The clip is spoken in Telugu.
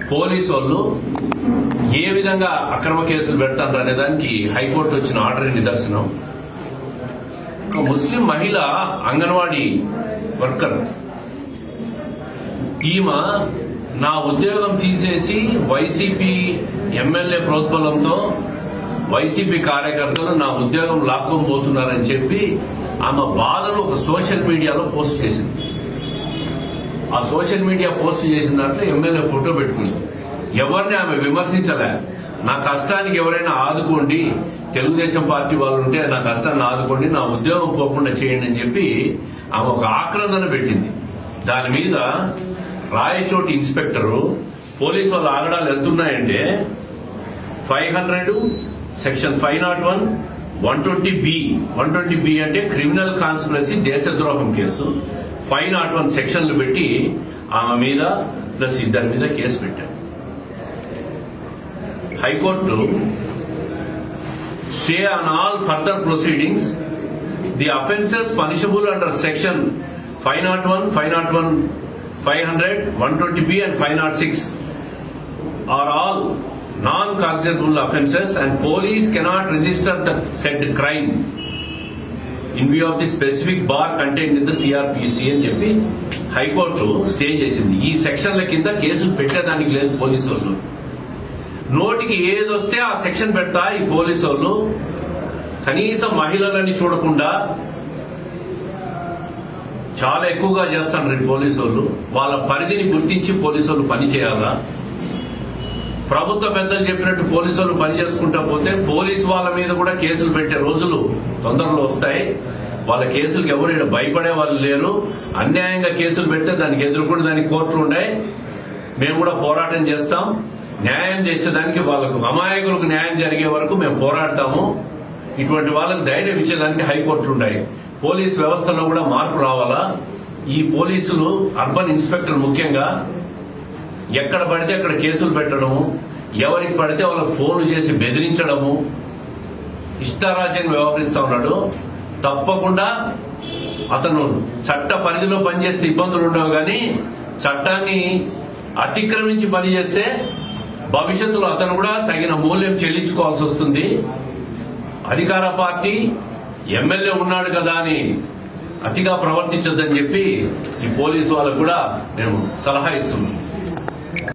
పోలీసు వాళ్ళు ఏ విధంగా అక్రమ కేసులు పెడతారు అనే దానికి హైకోర్టు వచ్చిన ఆర్డర్ నిదర్శనం ఒక ముస్లిం మహిళ అంగన్వాడీ వర్కర్ ఈమె నా ఉద్యోగం తీసేసి వైసీపీ ఎమ్మెల్యే ప్రోద్బలంతో వైసీపీ కార్యకర్తలు నా ఉద్యోగం లాక్కొని పోతున్నారని చెప్పి ఆమె బాధను ఒక సోషల్ మీడియాలో పోస్ట్ చేసింది ఆ సోషల్ మీడియా పోస్ట్ చేసిన దాంట్లో ఎమ్మెల్యే ఫోటో పెట్టుకుంది ఎవరిని ఆమె విమర్శించలే నా కష్టానికి ఎవరైనా ఆదుకోండి తెలుగుదేశం పార్టీ వాళ్ళు ఉంటే నా కష్టాన్ని ఆదుకోండి నా ఉద్యోగం పోకుండా చేయండి అని చెప్పి ఆమె ఒక ఆక్రందన పెట్టింది దాని మీద రాయచోటి ఇన్స్పెక్టరు పోలీసు వాళ్ళ ఆగడాలు ఎంతున్నాయంటే five hundred section five not one one twenty B one twenty B అంటే క్రిమినల్ కాన్స్పిరసీ దేశద్రోహం కేసు ఫైవ్ నాట్ వన్ సెక్షన్లు పెట్టి ఆమె మీద ప్లస్ ఇద్దరి మీద కేసు పెట్టారు high court stay on all further proceedings the offences punishable under section five not one five not one five hundred one twenty B and five not six are all non-cognizable offences and police cannot register the said crime in view of the specific bar contained in the CRPC అని చెప్పి హైకోర్టు స్టే చేసింది ఈ సెక్షన్ల కింద కేసులు పెట్టేదానికి లేదు పోలీసు వాళ్ళు నోటికి ఏదొస్తే ఆ సెక్షన్ పెడతా ఈ పోలీసు వాళ్ళు కనీసం మహిళలని చూడకుండా చాలా ఎక్కువగా చేస్తున్నారు ఈ పోలీసు వాళ్ళు వాళ్ళ పరిధిని గుర్తించి పోలీసు వాళ్ళు పని చేయాలా ప్రభుత్వ పెద్దలు చెప్పినట్టు పోలీసు వాళ్ళు పని చేసుకుంటా పోతే పోలీసు వాళ్ళ మీద కూడా కేసులు పెట్టే రోజులు తొందరలో వస్తాయి వాళ్ళ కేసులకు ఎవరు ఈడ భయపడే వాళ్ళు లేరు అన్యాయంగా కేసులు పెడితే దానికి ఎదుర్కొనే దానికి కోర్టులు ఉన్నాయి మేము కూడా పోరాటం చేస్తాం న్యాయం చేసేదానికి వాళ్ళకు అమాయకులకు న్యాయం జరిగే వరకు మేము పోరాడతాము ఇటువంటి వాళ్ళకు ధైర్యం ఇచ్చేదానికి హైకోర్టులు ఉన్నాయి పోలీస్ వ్యవస్థలో కూడా మార్పు రావాలా ఈ పోలీసులు అర్బన్ ఇన్స్పెక్టర్ ముఖ్యంగా ఎక్కడ పడితే అక్కడ కేసులు పెట్టడము ఎవరికి పడితే వాళ్ళకి ఫోన్లు చేసి బెదిరించడము ఇష్టారాజ్యంగా వ్యవహరిస్తా ఉన్నాడు తప్పకుండా అతను చట్ట పరిధిలో పనిచేస్తే ఇబ్బందులు ఉండవు కానీ చట్టాన్ని అతిక్రమించి పనిచేస్తే భవిష్యత్తులో అతను కూడా తగిన మూల్యం చెల్లించుకోవాల్సి వస్తుంది అధికార పార్టీ ఎమ్మెల్యే ఉన్నాడు కదా అని అతిగా ప్రవర్తించొద్దని చెప్పి ఈ పోలీసు వాళ్ళకు కూడా మేము సలహా ఇస్తున్నాం